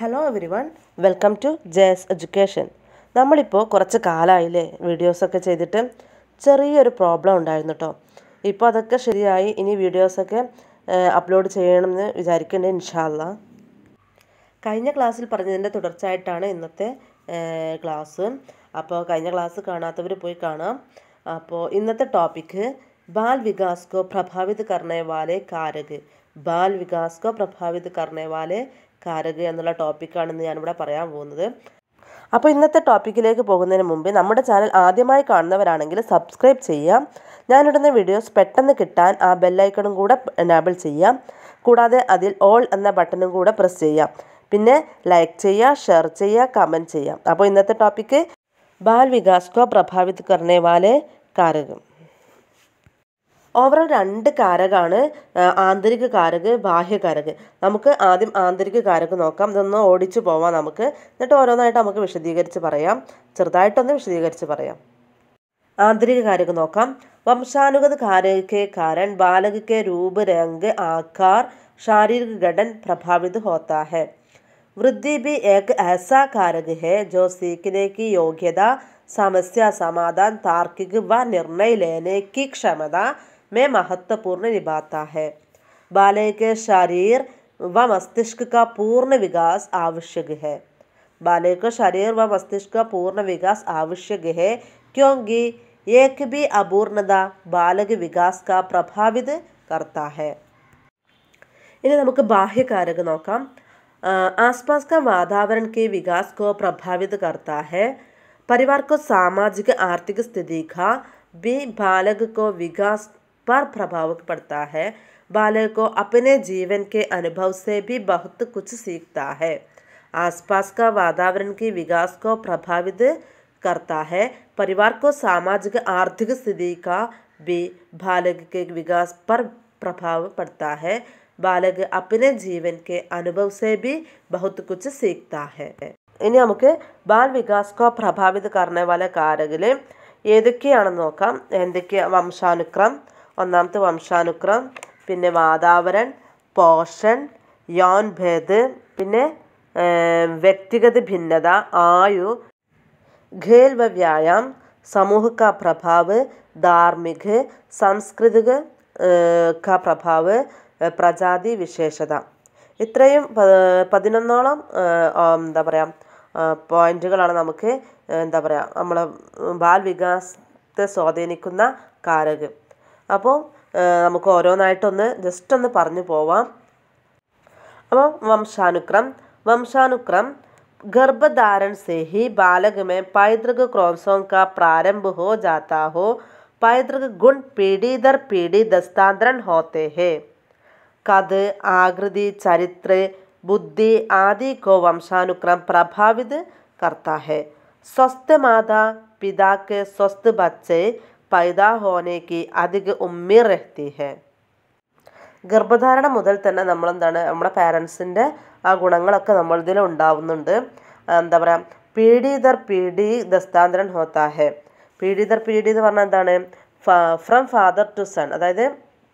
hello everyone welcome to J's education നമ്മളിപ്പോൾ കുറച്ച് കാലമായില്ലേ വീഡിയോസൊക്കെ ചെയ്തിട്ട് ചെറിയൊരു പ്രോബ്ലം ഉണ്ടായിരുന്നു കേട്ടോ ഇപ്പോൾ അതൊക്കെ ശരിയായി ഇനി വീഡിയോസൊക്കെ അപ്ലോഡ് ചെയ്യണമെന്ന് വിചാരിക്കുന്നുണ്ട് ഇൻഷാല്ല കഴിഞ്ഞ ക്ലാസ്സിൽ പറഞ്ഞതിൻ്റെ തുടർച്ചയായിട്ടാണ് ഇന്നത്തെ ക്ലാസ് അപ്പോൾ കഴിഞ്ഞ ക്ലാസ് കാണാത്തവർ പോയി കാണാം അപ്പോൾ ഇന്നത്തെ ടോപ്പിക്ക് ബാൽ വികാസ് കോ പ്രഭാവിത് കർണേ വാലെ കാരക് ബാൽ വികാസ് കോ പ്രഭാവിത് കർണേ വാലെ കാരക് എന്നുള്ള ടോപ്പിക്കാണ് ഇന്ന് ഞാനിവിടെ പറയാൻ പോകുന്നത് അപ്പോൾ ഇന്നത്തെ ടോപ്പിക്കിലേക്ക് പോകുന്നതിന് മുമ്പ് നമ്മുടെ ചാനൽ ആദ്യമായി കാണുന്നവരാണെങ്കിൽ സബ്സ്ക്രൈബ് ചെയ്യാം ഞാനിടുന്ന വീഡിയോസ് പെട്ടെന്ന് കിട്ടാൻ ആ ബെല്ലൈക്കണും കൂടെ എനാബിൾ ചെയ്യാം കൂടാതെ അതിൽ ഓൾ എന്ന ബട്ടണും കൂടെ പ്രസ് ചെയ്യാം പിന്നെ ലൈക്ക് ചെയ്യുക ഷെയർ ചെയ്യുക കമൻറ്റ് ചെയ്യാം അപ്പോൾ ഇന്നത്തെ ടോപ്പിക്ക് ബാൽ വികാസ് കോ പ്രഭാവിത് കർണേ വാലെ കാരകം ഓവറോൾ രണ്ട് കാരകാണ് ആന്തരിക കാരക് ബാഹ്യകാരക് നമുക്ക് ആദ്യം ആന്തരിക കാരക് നോക്കാം ഇതൊന്ന് ഓടിച്ചു പോവാം നമുക്ക് എന്നിട്ട് ഓരോന്നായിട്ട് നമുക്ക് വിശദീകരിച്ച് പറയാം ചെറുതായിട്ടൊന്ന് വിശദീകരിച്ച് പറയാം ആന്തരിക കാരക് നോക്കാം വംശാനുഗത कारक के कारण बालक के रूप रंग आकार शारीरिक गठन प्रभावित होता है वृद्धि भी एक ऐसा कारक है जो सीखने की योग्यता समस्या समाधान तार्किक व निर्णय लेने की क्षमता में महत्वपूर्ण निभाता है बालक के शरीर व मस्तिष्क का पूर्ण विकास आवश्यक है बालक का शरीर व मस्तिष्क का पूर्ण विकास आवश्यक है क्योंकि एक भी अपूर्णता बालक विकास का प्रभावित करता है इन्हें നമുക്ക് ബാഹ്യകാരക നോക്കാം आसपास का वातावरण के विकास को प्रभावित करता है परिवार को सामाजिक आर्थिक स्थिति का भी बालक को विकास पर प्रभाव पड़ता है बालक को अपने जीवन के अनुभव से भी बहुत कुछ सीखता है आसपास का वातावरण के विकास को प्रभावित करता है परिवार को सामाजिक आर्थिक स्थिति का भी बालक के विकास पर प्रभाव पड़ता है ബാലക് അപ്പനെ ജീവൻ കെ അനുഭവ് സെ ബി ബഹുത് കുച്ച് സീഖ്താ ഹെ ഇനി നമുക്ക് ബാൽ വികാസ് കോ പ്രഭാവിത് കർണ വാല കാരകിൽ ഏതൊക്കെയാണെന്ന് നോക്കാം എന്തൊക്കെ വംശാനുക്രം ഒന്നാമത്തെ വംശാനുക്രം പിന്നെ വാതാവരൺ പോഷൻ യോൻ ഭേദ് പിന്നെ വ്യക്തിഗത ഭിന്നത ആയു खेल व व्यायाम समूह का प्रभाव धार्मिक सांस्कृतिक का प्रभाव പ്രജാതി വിശേഷത ഇത്രയും പതിനൊന്നോളം എന്താ പറയുക പോയിന്റുകളാണ് നമുക്ക് എന്താ പറയുക നമ്മളെ ബാൽ വികാസത്തെ സ്വാധീനിക്കുന്ന കാരക് അപ്പോൾ നമുക്ക് ഓരോന്നായിട്ടൊന്ന് ജസ്റ്റ് ഒന്ന് പറഞ്ഞു പോവാം അപ്പോൾ വംശാനുക്രം വംശാനുക്രം गर्भधारण से ही बालक में पैतृक क्रोमसोम का प्रारंभ हो जाता हो पैतृक गुण पीढ़ी दर पीढ़ी दस्तांतरण होते हैं कद आकृति चरित्र बुद्धि आदि को वंशानुक्रम प्रभावित करता है स्वस्थ माता पिता के स्वस्थ बच्चे पैदा होने की अधिक उम्मीद रहती है ഗർഭധാരണം മുതൽ തന്നെ നമ്മളെന്താണ് നമ്മുടെ പാരൻസിൻ്റെ ആ ഗുണങ്ങളൊക്കെ നമ്മളിതിൽ ഉണ്ടാവുന്നുണ്ട് എന്താ പറയുക പീഡി ദർ പീഡി ദസ്താന്തരൻ ഹോത്താ ഹെ പീഡി ദർ പീഡി എന്ന് പറഞ്ഞാൽ എന്താണ് ഫ്രം ഫാദർ ടു സൺ അതായത്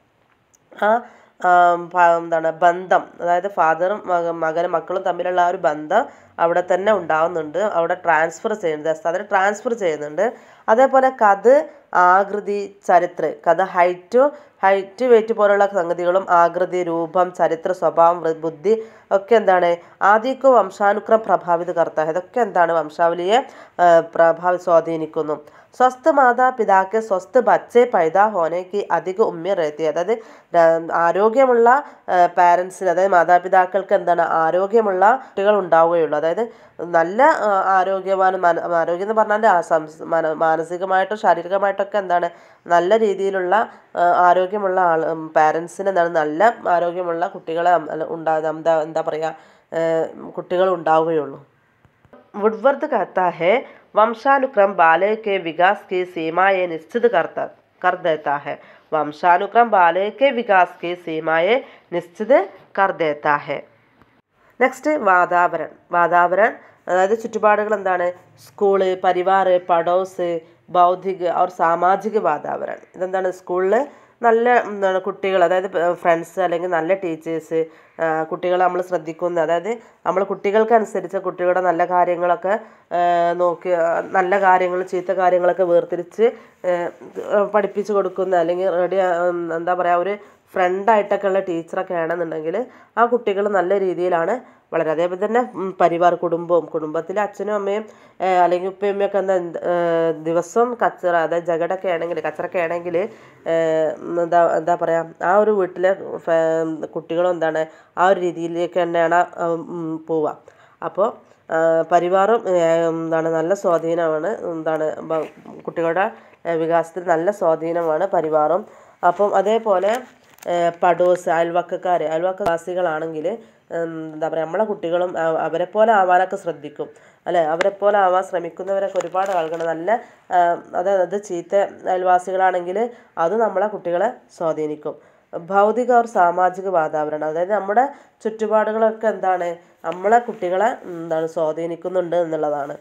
ആ എന്താണ് ബന്ധം അതായത് ഫാദറും മകനും മക്കളും തമ്മിലുള്ള ആ ഒരു ബന്ധം അവിടെ തന്നെ ഉണ്ടാവുന്നുണ്ട് അവിടെ ട്രാൻസ്ഫർ ചെയ്യുന്നുണ്ട് ദസ്താന്തരം ട്രാൻസ്ഫർ ചെയ്യുന്നുണ്ട് അതേപോലെ കഥ ആകൃതി ചരിത്ര കഥ ഹൈറ്റ് ഹൈറ്റ് വെയിറ്റ് പോലുള്ള സംഗതികളും ആകൃതി രൂപം ചരിത്ര സ്വഭാവം ബുദ്ധി ഒക്കെ എന്താണ് ആദ്യമൊക്കെ വംശാനുക്രം പ്രഭാവിത കർത്ത ഇതൊക്കെ എന്താണ് വംശാവലിയെ പ്രഭാവി സ്വാധീനിക്കുന്നു സ്വസ്ഥ മാതാപിതാക്ക് സ്വസ്ഥ ബച്ചെ പൈതാ ഹോനേക്ക് അധിക ഉമ്മ റേത്തി അതായത് ആരോഗ്യമുള്ള പാരൻസിന് അതായത് മാതാപിതാക്കൾക്ക് എന്താണ് ആരോഗ്യമുള്ള കുട്ടികൾ ഉണ്ടാവുകയുള്ളൂ അതായത് നല്ല ആരോഗ്യവാൻ ആരോഗ്യം എന്ന് പറഞ്ഞാൽ മാനസികമായിട്ടും ശാരീരികമായിട്ടൊക്കെ എന്താണ് നല്ല രീതിയിലുള്ള ആരോഗ്യമുള്ള ആൾ പാരൻസിന് എന്താണ് നല്ല ആരോഗ്യമുള്ള കുട്ടികളെ ഉണ്ടാ എന്താ എന്താ പറയുക കുട്ടികൾ ഉണ്ടാവുകയുള്ളൂ വുഡ്വർത്ത് कहता है वंशानुक्रम बालक के विकास की सीमाएं निश्चित करता कर देता है वंशानुक्रम बालक के विकास की सीमाएं निश्चित कर देता है നെക്സ്റ്റ് വാതാവരൺ വാതാവരൺ അതായത് ചുറ്റുപാടുകൾ എന്താണ് സ്കൂള് പരിവാർ പടോസ് ബൗദ്ധിക और സാമാജിക വാതാവരൺ ഇതെന്താണ് സ്കൂളിൽ നല്ല എന്താണ് കുട്ടികൾ അതായത് ഫ്രണ്ട്സ് അല്ലെങ്കിൽ നല്ല ടീച്ചേഴ്സ് കുട്ടികളെ നമ്മൾ ശ്രദ്ധിക്കുന്ന അതായത് നമ്മൾ കുട്ടികൾക്കനുസരിച്ച് കുട്ടികളുടെ നല്ല കാര്യങ്ങളൊക്കെ ആ, നോക്കി ആ, നല്ല കാര്യങ്ങൾ ചീത്ത കാര്യങ്ങളൊക്കെ വേർതിരിച്ച് ആ, പഠിപ്പിച്ച് കൊടുക്കുന്ന അല്ലെങ്കിൽ റെഡി എന്താ പറയുക ഒരു ഫ്രണ്ടായിട്ടൊക്കെ ഉള്ള ടീച്ചറൊക്കെ ആണെന്നുണ്ടെങ്കിൽ ആ കുട്ടികൾ നല്ല രീതിയിലാണ് വളരെ അതേപോലെ തന്നെ ഉം, പരിവാർ കുടുംബവും കുടുംബത്തിലെ അച്ഛനും അമ്മയും ആ, അല്ലെങ്കിൽ ഉപ്പയും ഉമ്മയൊക്കെ എന്താ ആ, ദിവസവും കച്ചറ അതായത് ജഗടൊക്കെ ആണെങ്കിൽ കച്ചറൊക്കെ ആണെങ്കിൽ എന്താ എന്താ പറയുക ആ ഒരു വീട്ടിലെ ഫ- കുട്ടികളും എന്താണ് ആ ഒരു രീതിയിലേക്ക് തന്നെയാണ് പോവുക അപ്പോൾ പരിവാറും ആ, എന്താണ് നല്ല സ്വാധീനമാണ് എന്താണ് ബ- കുട്ടികളുടെ ആ, വികാസത്തിൽ നല്ല സ്വാധീനമാണ് പരിവാറും അപ്പം അതേപോലെ ഏഹ് പടോസ് അയൽവക്കക്കാർ അയൽവക്കവാസികളാണെങ്കിൽ എന്താ പറയുക നമ്മളെ കുട്ടികളും അ- അവരെ പോലെ ആവാനൊക്കെ ശ്രദ്ധിക്കും അല്ലേ അവരെ പോലെ ആവാൻ ശ്രമിക്കുന്നവരൊക്കെ ഒരുപാട് ആളുകൾ നല്ല ആ, അതായത് ചീത്ത അയൽവാസികളാണെങ്കിൽ അത് നമ്മളെ കുട്ടികളെ സ്വാധീനിക്കും ഭൗതിക ഒരു സാമാജിക വാതാവരണം അതായത് നമ്മുടെ ചുറ്റുപാടുകളൊക്കെ എന്താണ് നമ്മളെ കുട്ടികളെ എന്താണ് സ്വാധീനിക്കുന്നുണ്ട് എന്നുള്ളതാണ്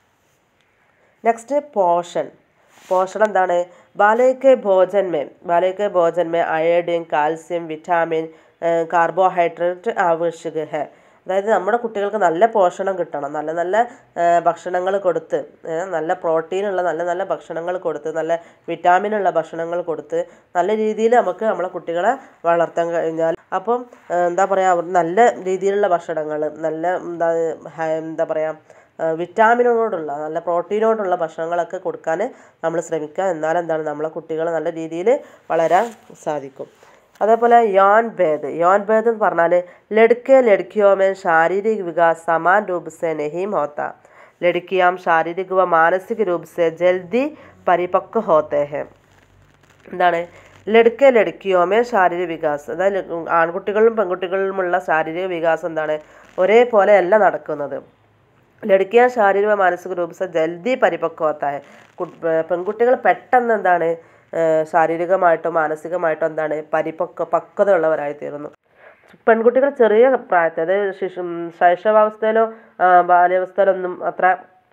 നെക്സ്റ്റ് പോഷൻ പോഷൺ എന്താണ് ബാലയ്ക്ക് ഭോജൻ में ബാലയ്ക്ക് ഭോജൻ में അയഡിൻ കാൽസ്യം വിറ്റാമിൻ കാർബോഹൈഡ്രേറ്റ് ആവശ്യക है അതായത് നമ്മുടെ കുട്ടികൾക്ക് നല്ല പോഷണം കിട്ടണം നല്ല നല്ല ഭക്ഷണങ്ങൾ കൊടുത്ത് ഏ, നല്ല പ്രോട്ടീനുള്ള നല്ല നല്ല ഭക്ഷണങ്ങൾ കൊടുത്ത് നല്ല വിറ്റാമിനുള്ള ഭക്ഷണങ്ങൾ കൊടുത്ത് നല്ല രീതിയിൽ നമുക്ക് നമ്മളെ കുട്ടികളെ വളർത്താൻ കഴിഞ്ഞാൽ അപ്പം ഏ, എന്താ പറയുക നല്ല രീതിയിലുള്ള ഭക്ഷണങ്ങൾ നല്ല എന്താ ഹ- എന്താ പറയുക വിറ്റാമിനോടുള്ള നല്ല പ്രോട്ടീനോടുള്ള ഭക്ഷണങ്ങളൊക്കെ കൊടുക്കാൻ നമ്മൾ ശ്രമിക്കുക എന്നാൽ എന്താണ് നമ്മളെ കുട്ടികൾ നല്ല രീതിയിൽ വളരാൻ സാധിക്കും അതേപോലെ യോൻ ഭേദ് യോൻ ഭേദ് എന്ന് പറഞ്ഞാൽ ലഡ്ക്കെ ലഡ്ക്കിയോമേ ശാരീരിക വികാസ് സമാൻ രൂപ സെ നഹീം ഹോത്ത ലഡ്ക്കിയാം ശാരീരിക വ മാനസിക രൂപ സെ ജൽദി പരിപക്വ ഹോത്തെ ഹെ എന്താണ് ലടുക്ക ലടുക്കിയോമേ ശാരീരിക വികാസം അതായത് ല- ആൺകുട്ടികളിലും പെൺകുട്ടികളിലുമുള്ള ശാരീരിക വികാസം എന്താണ് ഒരേപോലെയല്ല നടക്കുന്നത് ലടുക്കിയ ശാരീരിക മാനസിക രൂപസ ജൽദി പരിപക്വത്തായ പെൺകുട്ടികൾ പെട്ടെന്ന് എന്താണ് ഏഹ് ശാരീരികമായിട്ടോ മാനസികമായിട്ടോ എന്താണ് പരിപക്വ പക്വത ഉള്ളവരായി തീരുന്നു പെൺകുട്ടികൾ ചെറിയ പ്രായത്തിൽ അതായത് ശിശു ശൈശവാവസ്ഥയിലോ ആ, ബാല്യാവസ്ഥയിലൊന്നും അത്ര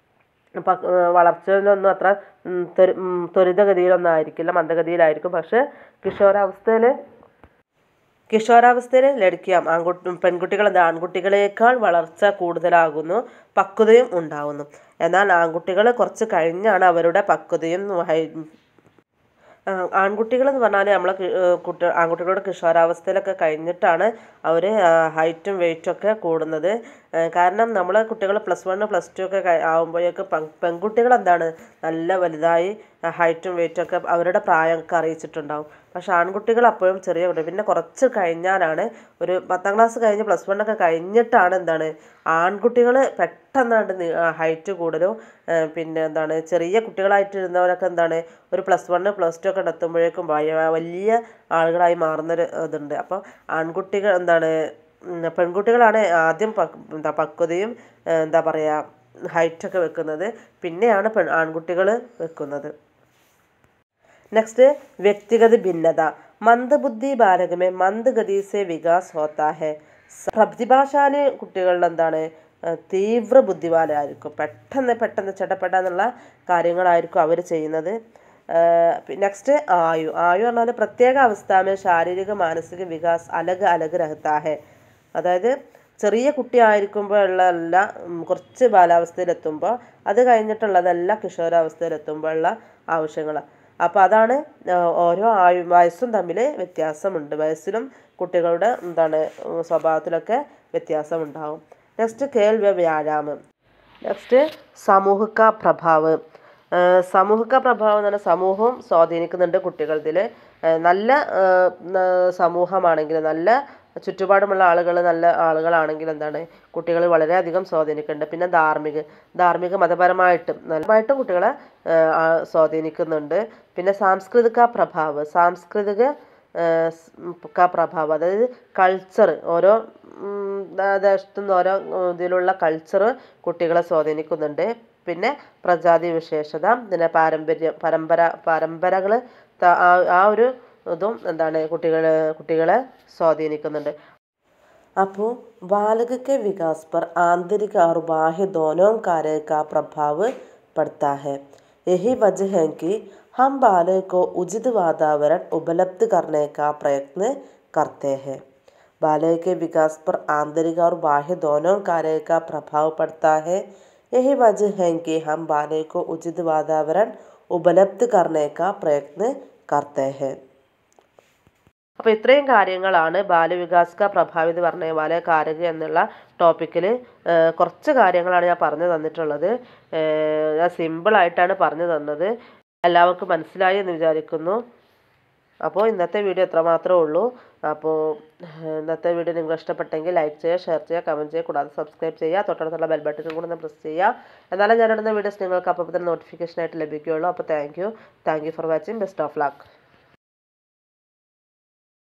പ- വളർച്ചയിലൊന്നും അത്ര ഉം, ത്വരി- ഉം, ത്വരിതഗതിയിലൊന്നും ആയിരിക്കില്ല മന്ദഗതിയിലായിരിക്കും പക്ഷെ കിഷോരാവസ്ഥയിൽ കിഷോരാവസ്ഥയിൽ ലടിക്കാം ആൺകുട്ടി പെൺകുട്ടികൾ എന്താ ആൺകുട്ടികളേക്കാൾ വളർച്ച കൂടുതലാകുന്നു പക്വതയും ഉണ്ടാകുന്നു എന്നാൽ ആൺകുട്ടികൾ കുറച്ച് കഴിഞ്ഞാണ് അവരുടെ പക്വതയും ഹൈ- ആൺകുട്ടികൾ എന്ന് പറഞ്ഞാൽ നമ്മളെ കി- ഏഹ് കുട്ടി ആൺകുട്ടികളുടെ കിഷോരാവസ്ഥയിലൊക്കെ കഴിഞ്ഞിട്ടാണ് അവർ ഹൈറ്റും വെയിറ്റും ഒക്കെ കൂടുന്നത് ഏഹ് കാരണം നമ്മളെ കുട്ടികൾ പ്ലസ് വൺ പ്ലസ് ടു ഒക്കെ കഴി- ആകുമ്പോഴേക്ക് പെൺ പെൺകുട്ടികൾ എന്താണ് നല്ല വലുതായി ഹൈറ്റും വെയിറ്റും ഒക്കെ അവരുടെ പ്രായമൊക്കെ അറിയിച്ചിട്ടുണ്ടാവും പക്ഷെ ആൺകുട്ടികൾ അപ്പോഴും ചെറിയ കുട്ടി പിന്നെ കുറച്ച് കഴിഞ്ഞാലാണ് ഒരു പത്താം ക്ലാസ് കഴിഞ്ഞ് പ്ലസ് വൺ ഒക്കെ കഴിഞ്ഞിട്ടാണ് എന്താണ് ആൺകുട്ടികൾ പെട്ടെന്നാണ്ട് ഹൈറ്റ് കൂടുതലും ഏഹ് പിന്നെ എന്താണ് ചെറിയ കുട്ടികളായിട്ടിരുന്നവരൊക്കെ എന്താണ് ഒരു പ്ലസ് വൺ പ്ലസ് ടു ഒക്കെ എത്തുമ്പോഴേക്കും ഭയ- വലിയ ആളുകളായി മാറുന്നൊരു ഇതുണ്ട് അപ്പോൾ ആൺകുട്ടികൾ എന്താണ് ഉം, പെൺകുട്ടികളാണ് ആദ്യം പക് എന്താ പക്വതയും ഏഹ് എന്താ പറയുക ഹൈറ്റൊക്കെ വെക്കുന്നത് പിന്നെയാണ് പെൺ ആൺകുട്ടികൾ വെക്കുന്നത് നെക്സ്റ്റ് വ്യക്തിഗത ഭിന്നത മന്ദബുദ്ധി ബാലകമേ മന്ദഗതി സെ വികാസ് ഹോത്താ ഹെ സ- പ്രതിഭാശാലി കുട്ടികളിൽ എന്താണ് ഏഹ് തീവ്ര ബുദ്ധിമാനായിരിക്കും പെട്ടെന്ന് പെട്ടെന്ന് ചട്ടപ്പെട്ടാന്നുള്ള കാര്യങ്ങളായിരിക്കും അവർ ചെയ്യുന്നത് നെക്സ്റ്റ് ആയു ആയു പറഞ്ഞാൽ പ്രത്യേക അവസ്ഥാമേ ശാരീരിക മാനസിക വികാസ് അലഗ് അലഗ് രഹത്താ ഹെ അതായത് ചെറിയ കുട്ടിയായിരിക്കുമ്പോഴുള്ള എല്ലാ ഉം, കുറച്ച് ബാലാവസ്ഥയിലെത്തുമ്പോൾ അത് കഴിഞ്ഞിട്ടുള്ളതെല്ലാം കിഷോരാവസ്ഥയിലെത്തുമ്പോഴുള്ള ആവശ്യങ്ങളാണ് അപ്പോൾ അതാണ് ആ, ഓരോ ആയു വയസ്സും തമ്മിൽ വ്യത്യാസമുണ്ട് വയസ്സിലും കുട്ടികളുടെ എന്താണ് ഉം, സ്വഭാവത്തിലൊക്കെ വ്യത്യാസമുണ്ടാവും നെക്സ്റ്റ് കേൾവ്യ വ്യായാമം നെക്സ്റ്റ് സമൂഹിക പ്രഭാവ് ഏഹ് സമൂഹിക പ്രഭാവം എന്ന് പറഞ്ഞാൽ സമൂഹം സ്വാധീനിക്കുന്നുണ്ട് കുട്ടികളിൽ നല്ല ഏഹ് ന- സമൂഹമാണെങ്കിൽ നല്ല ചുറ്റുപാടുമുള്ള ആളുകൾ നല്ല ആളുകളാണെങ്കിൽ എന്താണ് കുട്ടികൾ വളരെയധികം സ്വാധീനിക്കുന്നുണ്ട് പിന്നെ ധാർമ്മിക ധാർമ്മിക മതപരമായിട്ടും നല്ലതായിട്ടും കുട്ടികളെ ഏഹ് ആ സ്വാധീനിക്കുന്നുണ്ട് പിന്നെ സാംസ്കൃതിക പ്രഭാവ് സാംസ്കൃതിക ഏഹ് സ് ഉം ക പ്രഭാവം അതായത് കൾച്ചർ ഓരോ ഉം, ദ- ദേശത്തു നിന്ന് ഓരോ ഉം, ഇതിലുള്ള കൾച്ചർ കുട്ടികളെ സ്വാധീനിക്കുന്നുണ്ട് പിന്നെ പ്രജാതി വിശേഷത പിന്നെ പാരമ്പര്യം പരമ്പര പരമ്പരകൾ ആ ഒരു ഇതും എന്താണ് കുട്ടികളെ കുട്ടികളെ സ്വാധീനിക്കുന്നുണ്ട് അപ്പോൾ बालक के विकास पर आंतरिक और बाह्य दोनों कार्य का प्रभाव पड़ता है यही वजह है कि हम बालक को उचित वातावरण उपलब्ध करने का प्रयत्न करते हैं बालक के विकास पर आंतरिक और बाह्य दोनों कार्य का प्रभाव पड़ता है यही वजह है कि हम बालक को उचित वातावरण उपलब्ध करने का प्रयत्न करते हैं അപ്പോൾ ഇത്രയും കാര്യങ്ങളാണ് ബാലവികാസ്ക പ്രഭാവിത പറഞ്ഞ ബാല കാരക എന്നുള്ള ടോപ്പിക്കിൽ കുറച്ച് കാര്യങ്ങളാണ് ഞാൻ പറഞ്ഞു തന്നിട്ടുള്ളത് ഏഹ് ഞാൻ സിമ്പിളായിട്ടാണ് പറഞ്ഞു തന്നത് എല്ലാവർക്കും മനസ്സിലായി എന്ന് വിചാരിക്കുന്നു അപ്പോൾ ഇന്നത്തെ വീഡിയോ എത്ര മാത്രമേ ഉള്ളൂ അപ്പോൾ ഏഹ് ഇന്നത്തെ വീഡിയോ നിങ്ങൾ ഇഷ്ടപ്പെട്ടെങ്കിൽ ലൈക്ക് ചെയ്യുക ഷെയർ ചെയ്യുക കമൻറ്റ് ചെയ്യുക കൂടാതെ സബ്സ്ക്രൈബ് ചെയ്യുക തൊട്ടടുത്തുള്ള ബെൽ ബട്ടനും കൂടെ ഒന്ന് പ്രസ് ചെയ്യുക എന്നാലും ഞാനിടുന്ന വീഡിയോസ് നിങ്ങൾക്ക് അപ്പോൾ തന്നെ നോട്ടിഫിക്കേഷൻ ആയിട്ട് ലഭിക്കുകയുള്ളൂ അപ്പോൾ thank you thank you for watching best of luck